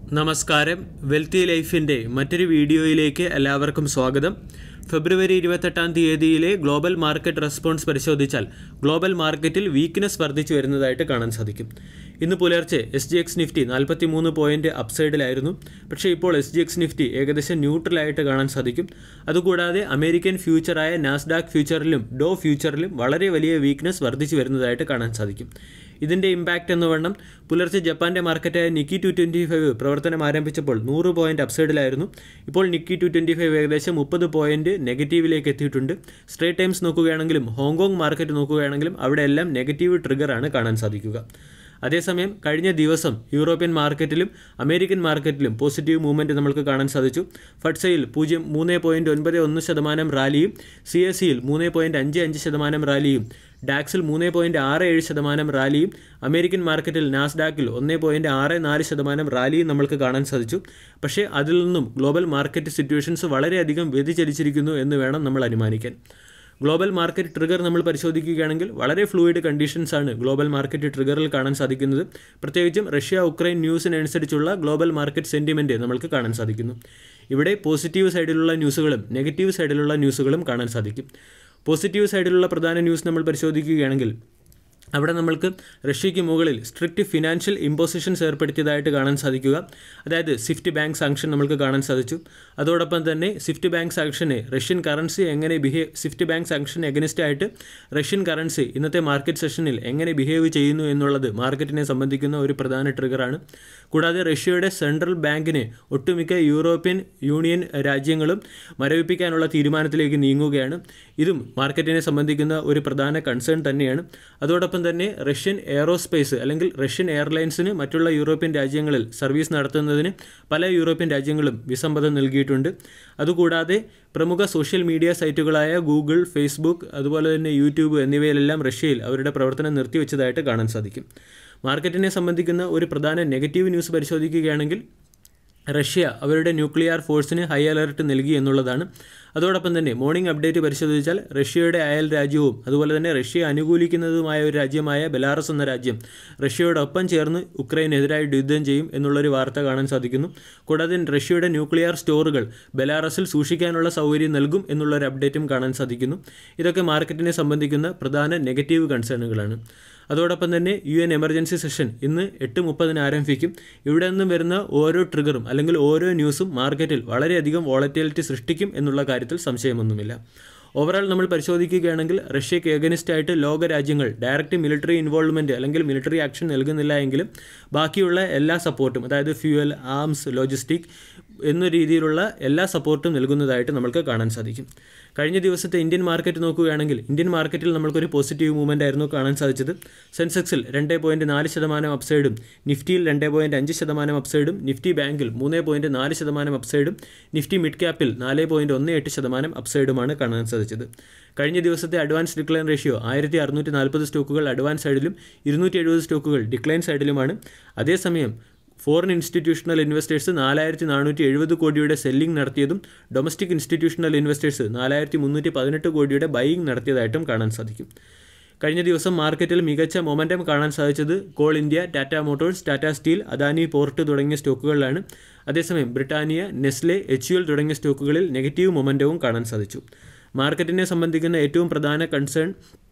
നമസ്കാരം വെൽത്തി ലൈഫിൻ്റെ മറ്റൊരു വീഡിയോയിലേക്ക് എല്ലാവർക്കും സ്വാഗതം ഫെബ്രുവരി ഇരുപത്തെട്ടാം തീയതിയിലെ ഗ്ലോബൽ മാർക്കറ്റ് റെസ്പോൺസ് പരിശോധിച്ചാൽ ഗ്ലോബൽ മാർക്കറ്റിൽ വീക്ക്നെസ് വർദ്ധിച്ചു വരുന്നതായിട്ട് കാണാൻ സാധിക്കും ഇന്ന് പുലർച്ചെ എസ് ജി എക്സ് നിഫ്റ്റി നാൽപ്പത്തി മൂന്ന് പോയിൻറ്റ് അപ്സൈഡിലായിരുന്നു പക്ഷേ ഇപ്പോൾ എസ് ജി എക്സ് നിഫ്റ്റി ഏകദേശം ന്യൂട്രലായിട്ട് കാണാൻ സാധിക്കും അതുകൂടാതെ അമേരിക്കൻ ഫ്യൂച്ചറായ നാസ്ഡാക്ക് ഫ്യൂച്ചറിലും ഡോ ഫ്യൂച്ചറിലും വളരെ വലിയ വീക്ക്നെസ് വർദ്ധിച്ചു വരുന്നതായിട്ട് കാണാൻ സാധിക്കും ഇതിൻ്റെ ഇമ്പാക്റ്റ് എന്ന് വണ്ണം പുലർച്ചെ ജപ്പാൻ്റെ മാർക്കറ്റായ നിക്കി ടു ട്വൻറ്റി ഫൈവ് പ്രവർത്തനം ആരംഭിച്ചപ്പോൾ നൂറ് പോയിൻറ്റ് അപ്സൈഡിലായിരുന്നു ഇപ്പോൾ നിക്കി ടു ട്വൻറ്റി ഫൈവ് ഏകദേശം മുപ്പത് പോയിൻറ്റ് നെഗറ്റീവിലേക്ക് എത്തിയിട്ടുണ്ട് സ്ട്രേറ്റ് ടൈംസ് നോക്കുകയാണെങ്കിലും ഹോങ്കോങ് മാർക്കറ്റ് നോക്കുകയാണെങ്കിലും അവിടെ എല്ലാം നെഗറ്റീവ് ട്രിഗറാണ് കാണാൻ സാധിക്കുക അതേസമയം കഴിഞ്ഞ ദിവസം യൂറോപ്യൻ മാർക്കറ്റിലും അമേരിക്കൻ മാർക്കറ്റിലും പോസിറ്റീവ് മൂവ്മെൻറ്റ് നമുക്ക് കാണാൻ സാധിച്ചു ഫട്സയിൽ പൂജ്യം മൂന്ന് പോയിൻറ്റ് ഒൻപത് ഒന്ന് ശതമാനം റാലിയും സി എസ് സിയിൽ മൂന്ന് പോയിൻറ്റ് അഞ്ച് അഞ്ച് ശതമാനം റാലിയും ഡാക്സിൽ മൂന്ന് പോയിൻറ്റ് ആറ് ഏഴ് ശതമാനം റാലിയും അമേരിക്കൻ മാർക്കറ്റിൽ നാസ്ഡാക്കിൽ ഒന്ന് പോയിൻറ്റ് ആറ് നാല് ശതമാനം റാലിയും നമ്മൾക്ക് കാണാൻ സാധിച്ചു പക്ഷേ അതിൽ നിന്നും ഗ്ലോബൽ മാർക്കറ്റ് സിറ്റുവേഷൻസ് വളരെയധികം വ്യതിചലിച്ചിരിക്കുന്നു എന്ന് വേണം നമ്മൾ അനുമാനിക്കാൻ ഗ്ലോബൽ മാർക്കറ്റ് ട്രിഗർ നമ്മൾ പരിശോധിക്കുകയാണെങ്കിൽ വളരെ ഫ്ലൂയിഡ് കണ്ടീഷൻസ് ആണ് ഗ്ലോബൽ മാർക്കറ്റ് ട്രിഗറിൽ കാണാൻ സാധിക്കുന്നത് പ്രത്യേകിച്ചും റഷ്യ ഉക്രൈൻ ന്യൂസിനനുസരിച്ചുള്ള ഗ്ലോബൽ മാർക്കറ്റ് സെൻറ്റിമെൻറ്റ് നമ്മൾക്ക് കാണാൻ സാധിക്കുന്നു ഇവിടെ പോസിറ്റീവ് സൈഡിലുള്ള ന്യൂസുകളും നെഗറ്റീവ് സൈഡിലുള്ള ന്യൂസുകളും കാണാൻ സാധിക്കും പോസിറ്റീവ് സൈഡിലുള്ള പ്രധാന ന്യൂസ് നമ്മൾ പരിശോധിക്കുകയാണെങ്കിൽ അവിടെ നമ്മൾക്ക് റഷ്യയ്ക്ക് മുകളിൽ സ്ട്രിക്റ്റ് ഫിനാൻഷ്യൽ ഇമ്പോസിഷൻസ് ഏർപ്പെടുത്തിയതായിട്ട് കാണാൻ സാധിക്കുക അതായത് സ്വിഫ്റ്റ് ബാങ്ക് സാങ്ഷൻ നമുക്ക് കാണാൻ സാധിച്ചു അതോടൊപ്പം തന്നെ സ്വിഫ്റ്റ് ബാങ്ക് സാങ്ഷനെ റഷ്യൻ കറൻസി എങ്ങനെ behave SWIFT bank sanction against ആയിട്ട് റഷ്യൻ കറൻസി ഇന്നത്തെ മാർക്കറ്റ് സെഷനിൽ എങ്ങനെ ബിഹേവ് ചെയ്യുന്നു എന്നുള്ളത് മാർക്കറ്റിനെ സംബന്ധിക്കുന്ന ഒരു പ്രധാന ട്രിഗറാണ് കൂടാതെ റഷ്യയുടെ സെൻട്രൽ ബാങ്കിനെ ഒട്ടുമിക്ക യൂറോപ്യൻ യൂണിയൻ രാജ്യങ്ങളും മരവിപ്പിക്കാനുള്ള തീരുമാനത്തിലേക്ക് നീങ്ങുകയാണ് ഇതും മാർക്കറ്റിനെ സംബന്ധിക്കുന്ന ഒരു പ്രധാന കൺസേൺ തന്നെയാണ് അതോടൊപ്പം തന്നെ റഷ്യൻ എയറോസ്പേസ് അല്ലെങ്കിൽ റഷ്യൻ എയർലൈൻസിന് മറ്റുള്ള യൂറോപ്യൻ രാജ്യങ്ങളിൽ സർവീസ് നടത്തുന്നതിന് പല യൂറോപ്യൻ രാജ്യങ്ങളും വിസമ്മതം നൽകിയിട്ടുണ്ട് അതുകൂടാതെ പ്രമുഖ സോഷ്യൽ മീഡിയ സൈറ്റുകളായ ഗൂഗിൾ ഫേസ്ബുക്ക് അതുപോലെ തന്നെ യൂട്യൂബ് എന്നിവയിലെല്ലാം റഷ്യയിൽ അവരുടെ പ്രവർത്തനം നിർത്തിവെച്ചതായിട്ട് കാണാൻ സാധിക്കും മാർക്കറ്റിനെ സംബന്ധിക്കുന്ന ഒരു പ്രധാന നെഗറ്റീവ് ന്യൂസ് പരിശോധിക്കുകയാണെങ്കിൽ റഷ്യ അവരുടെ ന്യൂക്ലിയർ ഫോഴ്സിന് ഹൈ അലർട്ട് നൽകി എന്നുള്ളതാണ് അതോടൊപ്പം തന്നെ മോർണിംഗ് അപ്ഡേറ്റ് പരിശോധിച്ചാൽ റഷ്യയുടെ അയൽ രാജ്യവും അതുപോലെ തന്നെ റഷ്യ അനുകൂലിക്കുന്നതുമായ ഒരു രാജ്യമായ ബെലാറസ് എന്ന രാജ്യം റഷ്യയോടൊപ്പം ചേർന്ന് ഉക്രൈനെതിരായി യുദ്ധം ചെയ്യും എന്നുള്ളൊരു വാർത്ത കാണാൻ സാധിക്കുന്നു കൂടാതെ റഷ്യയുടെ ന്യൂക്ലിയർ സ്റ്റോറുകൾ ബെലാറസിൽ സൂക്ഷിക്കാനുള്ള സൗകര്യം നൽകും എന്നുള്ളൊരു അപ്ഡേറ്റും കാണാൻ സാധിക്കുന്നു ഇതൊക്കെ മാർക്കറ്റിനെ സംബന്ധിക്കുന്ന പ്രധാന നെഗറ്റീവ് കൺസേണുകളാണ് അതോടൊപ്പം തന്നെ യു എൻ എമർജൻസി സെഷൻ ഇന്ന് എട്ട് മുപ്പതിന് ആരംഭിക്കും ഇവിടെ നിന്നും വരുന്ന ഓരോ ട്രിഗറും അല്ലെങ്കിൽ ഓരോ ന്യൂസും മാർക്കറ്റിൽ വളരെയധികം വോളറ്റിലിറ്റി സൃഷ്ടിക്കും എന്നുള്ള കാര്യത്തിൽ സംശയമൊന്നുമില്ല ഓവറോൾ നമ്മൾ പരിശോധിക്കുകയാണെങ്കിൽ റഷ്യയ്ക്ക് ഏഗനിസ്റ്റ് ആയിട്ട് ലോക രാജ്യങ്ങൾ ഡയറക്റ്റ് മിലിറ്ററി ഇൻവോൾവ്മെൻറ്റ് അല്ലെങ്കിൽ മിലിറ്ററി ആക്ഷൻ നൽകുന്നില്ല എങ്കിലും ബാക്കിയുള്ള എല്ലാ സപ്പോർട്ടും അതായത് ഫ്യൂവൽ ആംസ് ലോജിസ്റ്റിക് എന്ന രീതിയിലുള്ള എല്ലാ സപ്പോർട്ടും നൽകുന്നതായിട്ട് നമുക്ക് കാണാൻ സാധിക്കും കഴിഞ്ഞ ദിവസത്തെ ഇന്ത്യൻ മാർക്കറ്റ് നോക്കുകയാണെങ്കിൽ ഇന്ത്യൻ മാർക്കറ്റിൽ നമ്മൾക്കൊരു പോസിറ്റീവ് മൂവ്മെൻ്റ് ആയിരുന്നു കാണാൻ സാധിച്ചത് സെൻസെക്സിൽ രണ്ട് പോയിൻറ്റ് നാല് ശതമാനം അപ്സൈഡും നിഫ്റ്റിയിൽ രണ്ട് പോയിൻറ്റ് അഞ്ച് ശതമാനം അപ്സൈഡും നിഫ്റ്റി ബാങ്കിൽ മൂന്ന് പോയിൻറ്റ് നാല് ശതമാനം അപ്സൈഡും നിഫ്റ്റി മിഡ് ക്യാപ്പിൽ നാല് പോയിൻറ്റ് ഒന്ന് എട്ട് ശതമാനം അപ്സൈഡുമാണ് കാണാൻ സാധിച്ചത് കഴിഞ്ഞ ദിവസത്തെ അഡ്വാൻസ് ഡിക്ലൈൻ റേഷ്യോ ആയിരത്തി അറുന്നൂറ്റി നാൽപ്പത് സ്റ്റോക്കുകൾ അഡ്വാൻസ് സൈഡിലും ഇരുന്നൂറ്റി എഴുപത് സ്റ്റോക്കുകൾ ഡിക്ലൈൻ സൈഡിലുമാണ് അതേസമയം ഫോറിൻ ഇൻസ്റ്റിറ്റ്യൂഷണൽ ഇൻവെസ്റ്റേഴ്സ് നാലായിരത്തി നാനൂറ്റി എഴുപത് കോടിയുടെ സെല്ലിംഗ് നടത്തിയതും ഡൊമസ്റ്റിക് ഇൻസ്റ്റിറ്റ്യൂഷണൽ ഇൻവെസ്റ്റേഴ്സ് നാലായിരത്തി മുന്നൂറ്റി പതിനെട്ട് കോടിയുടെ ബൈയിങ് നടത്തിയതായിട്ടും കാണാൻ സാധിക്കും കഴിഞ്ഞ ദിവസം മാർക്കറ്റിൽ മികച്ച മൊമെൻറ്റം കാണാൻ സാധിച്ചത് coal India Tata motors Tata steel Adani port തുടങ്ങിയ സ്റ്റോക്കുകളിലാണ് അതേസമയം Britannia Nestle H U L തുടങ്ങിയ സ്റ്റോക്കുകളിൽ നെഗറ്റീവ് മൊമെൻറ്റവും കാണാൻ സാധിച്ചു മാർക്കറ്റിനെ സംബന്ധിക്കുന്ന ഏറ്റവും പ്രധാന കൺസേൺ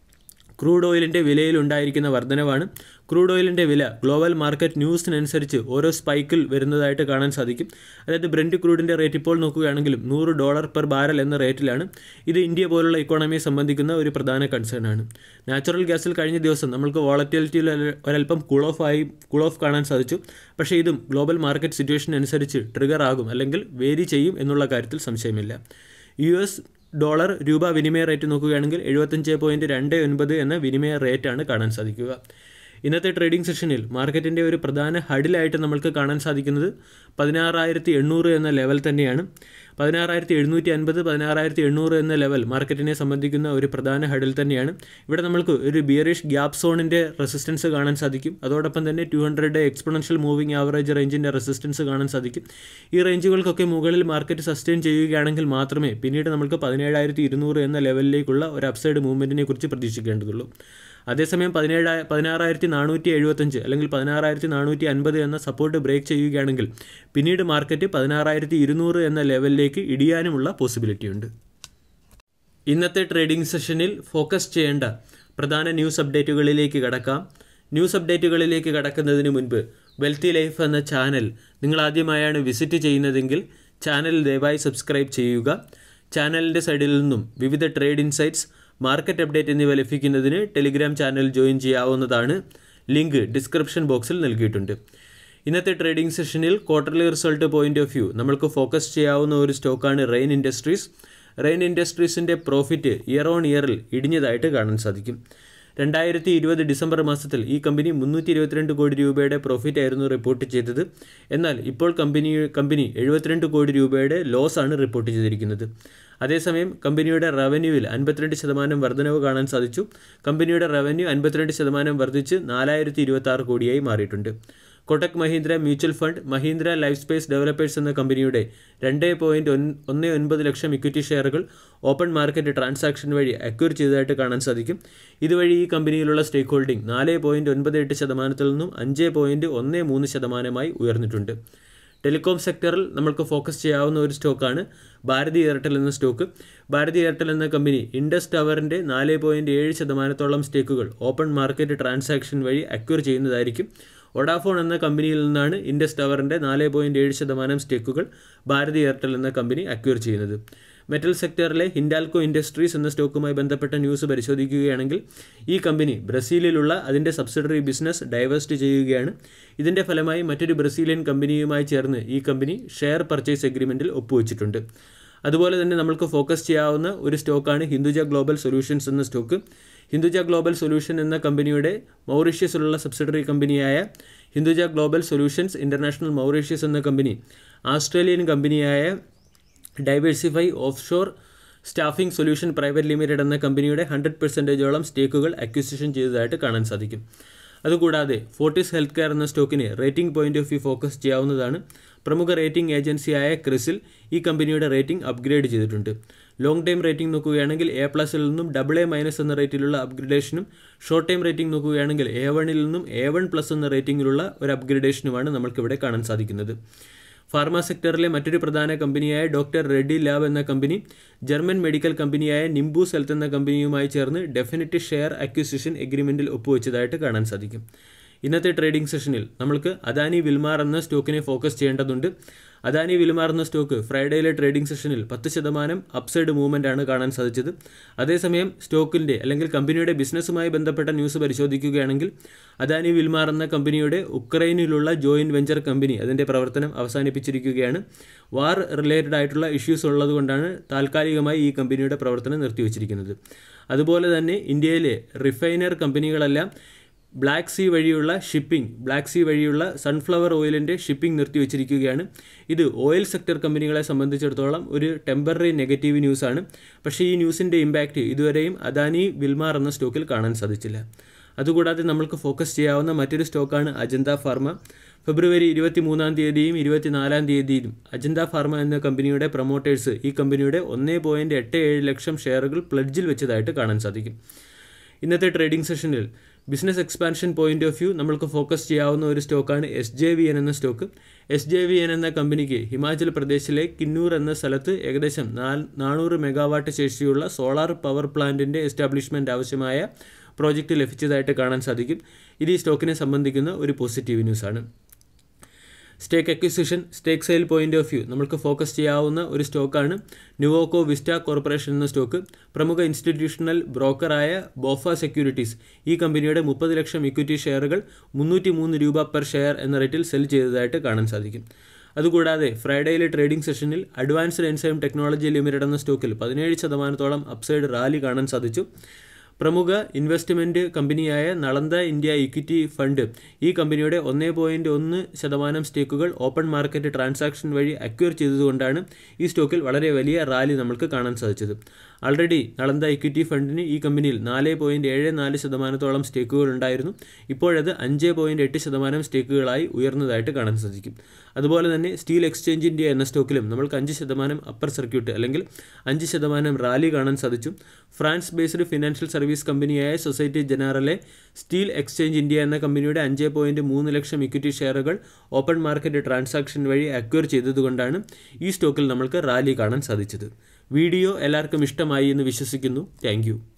ക്രൂഡ് ഓയിലിൻ്റെ വിലയിൽ ഉണ്ടായിരിക്കുന്ന വർധനവാണ് ക്രൂഡ് ഓയിലിൻ്റെ വില ഗ്ലോബൽ മാർക്കറ്റ് ന്യൂസിനനുസരിച്ച് ഓരോ സ്പൈക്കിൽ വരുന്നതായിട്ട് കാണാൻ സാധിക്കും അതായത് ബ്രെൻഡ് ക്രൂഡിൻ്റെ റേറ്റ് ഇപ്പോൾ നോക്കുകയാണെങ്കിലും നൂറ് ഡോളർ പെർ ബാരൽ എന്ന റേറ്റിലാണ് ഇത് ഇന്ത്യ പോലുള്ള ഇക്കോണമിയെ സംബന്ധിക്കുന്ന ഒരു പ്രധാന കൺസേൺ ആണ് നാച്ചുറൽ ഗ്യാസിൽ കഴിഞ്ഞ ദിവസം നമ്മൾക്ക് വോളറ്റിലിറ്റിയിൽ ഒരല്പം കൂൾ ഓഫ് ആയി കൂൾ ഓഫ് കാണാൻ സാധിച്ചു പക്ഷേ ഇതും ഗ്ലോബൽ മാർക്കറ്റ് സിറ്റുവേഷൻ അനുസരിച്ച് ട്രിഗർ ആകും അല്ലെങ്കിൽ വേരി ചെയ്യും എന്നുള്ള കാര്യത്തിൽ സംശയമില്ല യു എസ് ഡോളർ രൂപ വിനിമയ റേറ്റ് നോക്കുകയാണെങ്കിൽ എഴുപത്തഞ്ച് പോയിൻറ്റ് രണ്ട് ഒൻപത് എന്ന വിനിമയ റേറ്റാണ് കാണാൻ സാധിക്കുക ഇന്നത്തെ ട്രേഡിംഗ് സെഷനിൽ മാർക്കറ്റിൻ്റെ ഒരു പ്രധാന ഹഡിലായിട്ട് നമ്മൾക്ക് കാണാൻ സാധിക്കുന്നത് പതിനാറായിരത്തി എണ്ണൂറ് എന്ന ലെവൽ തന്നെയാണ് പതിനാറായിരത്തി എഴുന്നൂറ്റി അൻപത് പതിനാറായിരത്തി എണ്ണൂറ് എന്ന ലെവൽ മാർക്കറ്റിനെ സംബന്ധിക്കുന്ന ഒരു പ്രധാന ഹഡിൽ തന്നെയാണ് ഇവിടെ നമുക്ക് ഒരു ബിയറിഷ് ഗ്യാപ് സോണിൻ്റെ റെസിസ്റ്റൻസ് കാണാൻ സാധിക്കും അതോടൊപ്പം തന്നെ two hundred exponential moving average റേഞ്ചിൻ്റെ റെസിസ്റ്റൻസ് കാണാൻ സാധിക്കും ഈ റേഞ്ചുകൾക്കൊക്കെ മുകളിൽ മാർക്കറ്റ് സസ്റ്റെയിൻ ചെയ്യുകയാണെങ്കിൽ മാത്രമേ പിന്നീട് നമുക്ക് പതിനേഴായിരത്തി ഇരുന്നൂറ് എന്ന ലെവലിലേക്കുള്ള ഒരു അപ്സൈഡ് മൂവ്മെൻറ്റിനെ കുറിച്ച് പ്രതീക്ഷിക്കേണ്ടതുള്ളൂ അതേസമയം പതിനേഴ് പതിനാറായിരത്തി നാനൂറ്റി എഴുപത്തഞ്ച് അല്ലെങ്കിൽ പതിനാറായിരത്തി നാനൂറ്റി അൻപത് എന്ന സപ്പോർട്ട് ബ്രേക്ക് ചെയ്യുകയാണെങ്കിൽ പിന്നീട് മാർക്കറ്റ് പതിനാറായിരത്തി ഇരുന്നൂറ് എന്ന ലെവലിലേക്ക് ഇടിയാനുമുള്ള പോസിബിലിറ്റി ഉണ്ട് ഇന്നത്തെ ട്രേഡിംഗ് സെഷനിൽ ഫോക്കസ് ചെയ്യേണ്ട പ്രധാന ന്യൂസ് അപ്ഡേറ്റുകളിലേക്ക് കടക്കാം ന്യൂസ് അപ്ഡേറ്റുകളിലേക്ക് കടക്കുന്നതിന് മുൻപ് വെൽത്തി ലൈഫ് എന്ന ചാനൽ നിങ്ങൾ ആദ്യമായാണ് വിസിറ്റ് ചെയ്യുന്നതെങ്കിൽ ചാനൽ ദയവായി സബ്സ്ക്രൈബ് ചെയ്യുക ചാനലിൻ്റെ സൈഡിൽ നിന്നും വിവിധ ട്രേഡ് ഇൻസൈറ്റ്സ് മാർക്കറ്റ് അപ്ഡേറ്റ് എന്നിവ ലഭിക്കുന്നതിന് ടെലിഗ്രാം ചാനൽ ജോയിൻ ചെയ്യാവുന്നതാണ് ലിങ്ക് ഡിസ്ക്രിപ്ഷൻ ബോക്സിൽ നൽകിയിട്ടുണ്ട് ഇന്നത്തെ ട്രേഡിംഗ് സെഷനിൽ quarterly result point of view നമ്മൾക്ക് ഫോക്കസ് ചെയ്യാവുന്ന ഒരു സ്റ്റോക്കാണ് റെയിൻ ഇൻഡസ്ട്രീസ് റെയിൻ ഇൻഡസ്ട്രീസിൻ്റെ പ്രോഫിറ്റ് ഇയർ ഓൺ ഇയറിൽ ഇടിഞ്ഞതായിട്ട് കാണാൻ സാധിക്കും രണ്ടായിരത്തി ഇരുപത് ഡിസംബർ മാസത്തിൽ ഈ കമ്പനി മുന്നൂറ്റി ഇരുപത്തിരണ്ട് കോടി രൂപയുടെ പ്രോഫിറ്റ് ആയിരുന്നു റിപ്പോർട്ട് ചെയ്തത് എന്നാൽ ഇപ്പോൾ കമ്പനി കമ്പനി എഴുപത്തിരണ്ട് കോടി രൂപയുടെ ലോസ് ആണ് റിപ്പോർട്ട് ചെയ്തിരിക്കുന്നത് അതേസമയം കമ്പനിയുടെ റവന്യൂവിൽ അൻപത്തിരണ്ട് ശതമാനം വർധനവ് കാണാൻ സാധിച്ചു കമ്പനിയുടെ റവന്യൂ അൻപത്തിരണ്ട് ശതമാനം വർദ്ധിച്ച് നാലായിരത്തി ഇരുപത്തി ആറ് കോടിയായി മാറിയിട്ടുണ്ട് Kotak Mahindra mutual fund Mahindra Life Space Developers എന്ന കമ്പനിയുടെ രണ്ട് പോയിൻറ്റ് ഒന്ന് ഒൻപത് ലക്ഷം ഇക്വിറ്റി ഷെയറുകൾ ഓപ്പൺ മാർക്കറ്റ് ട്രാൻസാക്ഷൻ വഴി അക്വയർ ചെയ്തതായിട്ട് കാണാൻ സാധിക്കും ഇതുവഴി ഈ കമ്പനിയിലുള്ള സ്റ്റേക്ക് ഹോൾഡിംഗ് നാല് പോയിൻറ്റ് ഒൻപത് എട്ട് ശതമാനത്തിൽ നിന്നും അഞ്ച് പോയിൻറ്റ് ഒന്ന് മൂന്ന് ശതമാനമായി ഉയർന്നിട്ടുണ്ട് ടെലികോം സെക്ടറിൽ നമ്മൾക്ക് ഫോക്കസ് ചെയ്യാവുന്ന ഒരു സ്റ്റോക്കാണ് ഭാരതി എയർടെൽ എന്ന സ്റ്റോക്ക് ഭാരതി എയർടെൽ എന്ന കമ്പനി ഇൻഡസ് ടവറിൻ്റെ നാല് പോയിൻറ്റ് ഏഴ് ശതമാനത്തോളം സ്റ്റേക്കുകൾ ഓപ്പൺ മാർക്കറ്റ് ട്രാൻസാക്ഷൻ വഴി അക്വയർ ചെയ്യുന്നതായിരിക്കും വൊഡാഫോൺ എന്ന കമ്പനിയിൽ നിന്നാണ് ഇൻഡസ് ടവറിൻ്റെ നാല് പോയിൻറ്റ് ഏഴ് ശതമാനം സ്റ്റേക്കുകൾ ഭാരതി എയർടെൽ എന്ന കമ്പനി അക്വയർ ചെയ്യുന്നത് മെറ്റൽ സെക്ടറിലെ ഹിൻഡാൽക്കോ ഇൻഡസ്ട്രീസ് എന്ന സ്റ്റോക്കുമായി ബന്ധപ്പെട്ട ന്യൂസ് പരിശോധിക്കുകയാണെങ്കിൽ ഈ കമ്പനി ബ്രസീലിലുള്ള അതിൻ്റെ സബ്സിഡറി ബിസിനസ് ഡൈവേസ്റ്റ് ചെയ്യുകയാണ് ഇതിൻ്റെ ഫലമായി മറ്റൊരു ബ്രസീലിയൻ കമ്പനിയുമായി ചേർന്ന് ഈ കമ്പനി ഷെയർ പർച്ചേസ് എഗ്രിമെൻറ്റിൽ ഒപ്പുവെച്ചിട്ടുണ്ട് അതുപോലെ തന്നെ നമ്മൾക്ക് ഫോക്കസ് ചെയ്യാവുന്ന ഒരു സ്റ്റോക്കാണ് ഹിന്ദുജ ഗ്ലോബൽ സൊല്യൂഷൻസ് എന്ന സ്റ്റോക്ക് ഹിന്ദുജ ഗ്ലോബൽ സൊല്യൂഷൻ എന്ന കമ്പനിയുടെ മൗറീഷ്യസിലുള്ള സബ്സിഡറി കമ്പനിയായ Hinduja Global Solutions International Mauritius എന്ന കമ്പനി ആസ്ട്രേലിയൻ കമ്പനിയായ Diversify Offshore Staffing Solution Private Limited എന്ന കമ്പനിയുടെ ഹൺഡ്രഡ് പെർസെൻറ്റേജോളം സ്റ്റേക്കുകൾ അക്വിസിഷൻ ചെയ്തതായിട്ട് കാണാൻ സാധിക്കും അതുകൂടാതെ ഫോർട്ടിസ് ഹെൽത്ത് കെയർ എന്ന സ്റ്റോക്കിനെ rating point of view focus ചെയ്യാവുന്നതാണ് പ്രമുഖ റേറ്റിംഗ് ഏജൻസിയായ ക്രിസിൽ ഈ കമ്പനിയുടെ റേറ്റിംഗ് അപ്ഗ്രേഡ് ചെയ്തിട്ടുണ്ട് ലോങ് ടൈം റേറ്റിംഗ് നോക്കുകയാണെങ്കിൽ എ പ്ലസിൽ നിന്നും ഡബിൾ എ മൈനസ് എന്ന റേറ്റിലുള്ള അപ്ഗ്രഡേഷനും ഷോർട്ട് ടൈം റേറ്റിംഗ് നോക്കുകയാണെങ്കിൽ എ വണ്ണിൽ നിന്നും എ വൺ പ്ലസ് എന്ന റേറ്റിംഗിലുള്ള ഒരു അപ്ഗ്രഡേഷനുമാണ് നമുക്കിവിടെ കാണാൻ സാധിക്കുന്നത് ഫാർമ സെക്ടറിലെ മറ്റൊരു പ്രധാന കമ്പനിയായ ഡോക്ടർ റെഡ്ഡി ലാബ് എന്ന കമ്പനി ജർമ്മൻ മെഡിക്കൽ കമ്പനിയായ നിംബൂസ് ഹെൽത്ത് എന്ന കമ്പനിയുമായി ചേർന്ന് ഡെഫിനറ്റ് ഷെയർ അക്വിസിഷൻ എഗ്രിമെൻറ്റിൽ ഒപ്പുവെച്ചതായിട്ട് കാണാൻ സാധിക്കും ഇന്നത്തെ ട്രേഡിംഗ് സെഷനിൽ നമ്മൾക്ക് അദാനി വിൽമാർ എന്ന സ്റ്റോക്കിനെ ഫോക്കസ് ചെയ്യേണ്ടതുണ്ട് അദാനി വിൽമാർ എന്ന സ്റ്റോക്ക് ഫ്രൈഡേയിലെ ട്രേഡിംഗ് സെഷനിൽ പത്ത് ശതമാനം അപ്സൈഡ് മൂവ്മെൻ്റ് ആണ് കാണാൻ സാധിച്ചത് അതേസമയം സ്റ്റോക്കിൻ്റെ അല്ലെങ്കിൽ കമ്പനിയുടെ ബിസിനസ്സുമായി ബന്ധപ്പെട്ട ന്യൂസ് പരിശോധിക്കുകയാണെങ്കിൽ അദാനി വിൽമാർ എന്ന കമ്പനിയുടെ ഉക്രൈനിലുള്ള ജോയിൻറ്റ് വെഞ്ചർ കമ്പനി അതിൻ്റെ പ്രവർത്തനം അവസാനിപ്പിച്ചിരിക്കുകയാണ് വാർ റിലേറ്റഡ് ആയിട്ടുള്ള ഇഷ്യൂസ് ഉള്ളതുകൊണ്ടാണ് താൽക്കാലികമായി ഈ കമ്പനിയുടെ പ്രവർത്തനം നിർത്തിവച്ചിരിക്കുന്നത് അതുപോലെ തന്നെ ഇന്ത്യയിലെ റിഫൈനർ കമ്പനികളെല്ലാം ബ്ലാക്ക് സീ വഴിയുള്ള ഷിപ്പിംഗ് ബ്ലാക്ക് സീ വഴിയുള്ള സൺഫ്ലവർ ഓയിലിൻ്റെ ഷിപ്പിംഗ് നിർത്തിവച്ചിരിക്കുകയാണ് ഇത് ഓയിൽ സെക്ടർ കമ്പനികളെ സംബന്ധിച്ചിടത്തോളം ഒരു ടെമ്പററി നെഗറ്റീവ് ന്യൂസാണ് പക്ഷേ ഈ ന്യൂസിൻ്റെ ഇമ്പാക്റ്റ് ഇതുവരെയും അദാനി വിൽമാർ എന്ന സ്റ്റോക്കിൽ കാണാൻ സാധിച്ചില്ല അതുകൂടാതെ നമ്മൾക്ക് ഫോക്കസ് ചെയ്യാവുന്ന മറ്റൊരു സ്റ്റോക്കാണ് അജന്ത ഫാർമ ഫെബ്രുവരി ഇരുപത്തി മൂന്നാം തീയതിയും ഇരുപത്തിനാലാം തീയതിയിലും അജന്ത ഫാർമ എന്ന കമ്പനിയുടെ പ്രൊമോട്ടേഴ്സ് ഈ കമ്പനിയുടെ ഒന്ന് പോയിൻറ്റ് എട്ട് ഏഴ് ലക്ഷം ഷെയറുകൾ പ്ലഡ്ജിൽ വെച്ചതായിട്ട് കാണാൻ സാധിക്കും ഇന്നത്തെ ട്രേഡിംഗ് സെഷനിൽ business expansion point of view നമ്മൾക്ക് ഫോക്കസ് ചെയ്യാവുന്ന ഒരു സ്റ്റോക്കാണ് എസ് ജെ വി എൻ എന്ന stock S J V N എന്ന കമ്പനിക്ക് ഹിമാചൽ പ്രദേശിലെ കിന്നൂർ എന്ന സ്ഥലത്ത് ഏകദേശം നാല് നാനൂറ് മെഗാവാട്ട് ശേഷിയുള്ള സോളാർ പവർ പ്ലാന്റിൻ്റെ എസ്റ്റാബ്ലിഷ്മെൻറ്റ് ആവശ്യമായ പ്രോജക്റ്റ് ലഭിച്ചതായിട്ട് കാണാൻ സാധിക്കും ഇത് ഈ സ്റ്റോക്കിനെ സംബന്ധിക്കുന്ന ഒരു പോസിറ്റീവ് ന്യൂസാണ് stake acquisition stake sale point of view നമ്മൾക്ക് ഫോക്കസ് ചെയ്യാവുന്ന ഒരു സ്റ്റോക്കാണ് നുവോക്കോ വിസ്റ്റ കോർപ്പറേഷൻ എന്ന സ്റ്റോക്ക് പ്രമുഖ ഇൻസ്റ്റിറ്റ്യൂഷണൽ ബ്രോക്കറായ ബോഫ സെക്യൂരിറ്റീസ് ഈ കമ്പനിയുടെ മുപ്പത് ലക്ഷം ഇക്വിറ്റി ഷെയറുകൾ മുന്നൂറ്റി മൂന്ന് രൂപ പെർ ഷെയർ എന്ന റേറ്റിൽ സെൽ ചെയ്തതായിട്ട് കാണാൻ സാധിക്കും അതുകൂടാതെ ഫ്രൈഡേയിലെ ട്രേഡിംഗ് സെഷനിൽ അഡ്വാൻസ്ഡ് എൻസൈം ടെക്നോളജി ലിമിറ്റഡ് എന്ന സ്റ്റോക്കിൽ പതിനേഴ് ശതമാനത്തോളം അപ്സൈഡ് റാലി കാണാൻ സാധിച്ചു പ്രമുഖ ഇൻവെസ്റ്റ്മെൻറ്റ് കമ്പനിയായ നളന്ദ ഇന്ത്യ ഇക്വിറ്റി ഫണ്ട് ഈ കമ്പനിയുടെ ഒന്നേ പോയിൻറ്റ് ഒന്ന് ശതമാനം സ്റ്റേക്കുകൾ ഓപ്പൺ മാർക്കറ്റ് ട്രാൻസാക്ഷൻ വഴി അക്വയർ ചെയ്തതുകൊണ്ടാണ് ഈ സ്റ്റോക്കിൽ വളരെ വലിയ റാലി നമുക്ക് കാണാൻ സാധിച്ചത് ആൾറെഡി നളന്ദ ഇക്വിറ്റി ഫണ്ടിന് ഈ കമ്പനിയിൽ നാല് പോയിൻറ്റ് ഏഴ് നാല് ശതമാനത്തോളം സ്റ്റേക്കുകൾ ഉണ്ടായിരുന്നു ഇപ്പോഴത് അഞ്ച് പോയിൻറ്റ് എട്ട് ശതമാനം സ്റ്റേക്കുകളായി ഉയർന്നതായിട്ട് കാണാൻ സാധിക്കും അതുപോലെ തന്നെ സ്റ്റീൽ എക്സ്ചേഞ്ച് ഇന്ത്യ എന്ന സ്റ്റോക്കിലും നമ്മൾക്ക് അഞ്ച് ശതമാനം അപ്പർ സർക്യൂട്ട് അല്ലെങ്കിൽ അഞ്ച് ശതമാനം റാലി കാണാൻ സാധിച്ചു France based financial service service കമ്പനിയായ Societe Generale Steel Exchange India എന്ന കമ്പനിയുടെ അഞ്ച് പോയിൻറ്റ് മൂന്ന് ലക്ഷം ഇക്വിറ്റി ഷെയറുകൾ ഓപ്പൺ മാർക്കറ്റ് ട്രാൻസാക്ഷൻ വഴി അക്വയർ ചെയ്തതുകൊണ്ടാണ് ഈ സ്റ്റോക്കിൽ നമ്മൾക്ക് റാലി കാണാൻ സാധിച്ചത് വീഡിയോ എല്ലാവർക്കും ഇഷ്ടമായി എന്ന് വിശ്വസിക്കുന്നു താങ്ക്